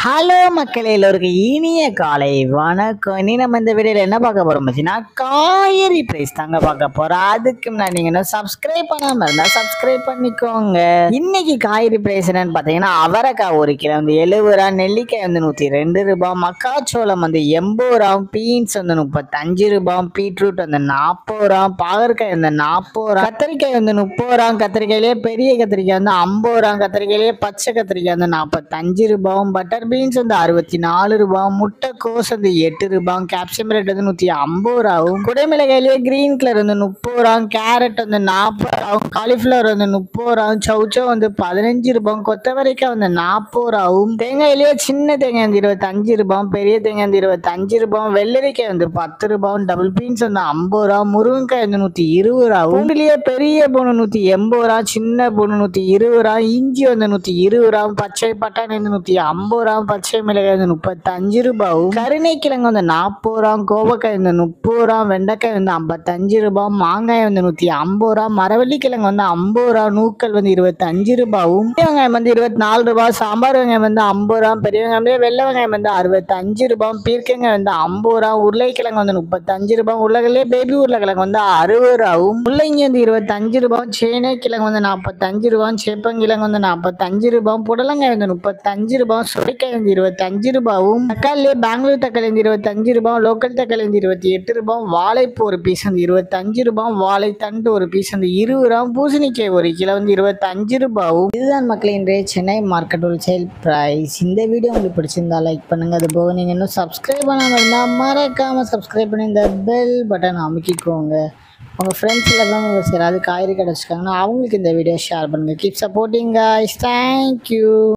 hello மக்களே எல்லோருக்கும் இனிய காலை வணக்கம் இனி நம்ம இந்த வீடியோவில் என்ன பார்க்க போகிறோம் பார்த்தீங்கன்னா காய்கறி ப்ரைஸ் தாங்க பார்க்க போகிறோம் அதுக்கு முன்னாடி நீங்கள் இன்னும் சப்ஸ்கிரைப் பண்ணாமல் இருந்தால் சப்ஸ்கிரைப் பண்ணிக்கோங்க இன்னைக்கு காய்கறி ப்ரைஸ் என்னன்னு பார்த்தீங்கன்னா அவரைக்காய் ஒரு கிலோ வந்து எழுபது ரூபா நெல்லிக்காய் வந்து நூற்றி ரெண்டு ரூபாய் மக்காச்சோளம் வந்து எண்பது ரூபா பீன்ஸ் வந்து முப்பத்தஞ்சு ரூபாய் பீட்ரூட் வந்து நாற்பது ரூபா பாகற்காய் வந்து நாற்பது ரூபா கத்திரிக்காய் வந்து முப்பது ரூபா கத்திரிக்காயிலேயே பெரிய கத்திரிக்காய் வந்து ஐம்பது ரூபா கத்திரிக்காயிலேயே பச்சை கத்திரிக்காய் வந்து நாற்பத்தஞ்சு ரூபாயும் பட்டர் பீன்ஸ் வந்து அறுபத்தி நாலு ரூபாய் முட்டைக்கோஸ் வந்து எட்டு ரூபாய் கேப்சியம் ரேட் வந்து நூற்றி ஐம்பது ரூபாவும் குடைமிளகாயிலேயே கிரீன் கலர் வந்து முப்பது ரூபா கேரட் வந்து நாற்பது ரூபாவும் காலிஃப்ளவர் வந்து முப்பது ரூபாயும் சௌச்சோ வந்து பதினஞ்சு ரூபாயும் கொத்தவரைக்காய் வந்து நாற்பது ரூபாவும் தேங்காயிலேயே சின்ன தேங்காய் வந்து இருபத்தஞ்சு ரூபாயும் பெரிய தேங்காய் வந்து இருபத்தஞ்சு ரூபாயும் வெள்ளரிக்காய் வந்து பத்து ரூபாயும் டபுள் பீன்ஸ் வந்து ஐம்பது ரூபா முருங்கைக்காய் வந்து நூற்றி இருபது ரூபா பூண்டுலேயே பெரிய பூண்டு நூற்றி எண்பது ரூபா சின்ன பூண்டு நூற்றி இருபது ரூபா இஞ்சி வந்து நூற்றி இருபது ரூபா பச்சை பட்டாணி வந்து நூற்றி ஐம்பது ரூபா பச்சை மிளகாய் வந்து முப்பத்தஞ்சு ரூபாவும் கருணைக்கிழங்கு வந்து நாற்பது ரூபா கோவக்காய் வந்து முப்பது ரூபா வெண்டைக்காய் வந்து ஐம்பத்தஞ்சு ரூபா மாங்காய் வந்து நூற்றி ஐம்பது ரூபா மரவள்ளி கிழங்கு வந்து ஐம்பது ரூபா நூக்கல் வந்து இருபத்தஞ்சு ரூபாவும் பெரிய வெங்காயம் வந்து இருபத்தி நாலு ரூபா சாம்பார் வெங்காயம் வந்து ஐம்பது ரூபா பெரிய வெங்காயம் வெள்ளை வெங்காயம் வந்து அறுபத்தஞ்சு ரூபா பீர்க்கங்காய் வந்து ஐம்பது ரூபா உருளைக்கிழங்கு வந்து முப்பத்தஞ்சு ரூபா உருளைக்கிழங்கு பேபி உருளைக்கிழங்கு வந்து அறுபது ரூபாவும் முள்ளங்கி வந்து இருபத்தஞ்சு ரூபா சேனை கிழங்கு வந்து நாற்பத்தஞ்சு ரூபா சேப்பங்கிழங்கு வந்து நாற்பத்தஞ்சு ரூபா புடலங்காய் வந்து முப்பத்தஞ்சு ரூபா சுரைக்காய் வந்து இருபத்தஞ்சு ரூபாவும் தக்காளி பெங்களூர் தக்காளி வந்து இருபத்தஞ்சு ரூபா லோக்கல் தக்காளி வந்து இருபத்தி எட்டு ரூபா வாழைப்பூ ஒரு பீஸ் வந்து இருபத்தஞ்சு ரூபா வாழைத்தண்டு ஒரு பீஸ் வந்து இருபது ரூபா பூசணிக்காய் ஒரு கிலோ வந்து இருபத்தஞ்சு ரூபாவும் இதுதான் மக்கள் இன்றைய சென்னை மார்க்கெட் ஹோல்சேல் பிரைஸ் இந்த வீடியோ உங்களுக்கு பிடிச்சிருந்தா லைக் பண்ணுங்க அது போக நீங்கள் இன்னும் சப்ஸ்கிரைப் பண்ணாமல் இருந்தால் மறக்காமல் சப்ஸ்கிரைப் பண்ணி இந்த பெல் பட்டன் அமைக்கிக்கோங்க உங்கள் ஃப்ரெண்ட்ஸ் எல்லாம் உங்களுக்கு யாராவது காய்கறி கடை வச்சுருக்காங்கன்னா அவங்களுக்கு இந்த வீடியோ ஷேர் பண்ணுங்கள் கீப் சப்போர்ட்டிங் guys தேங்க்யூ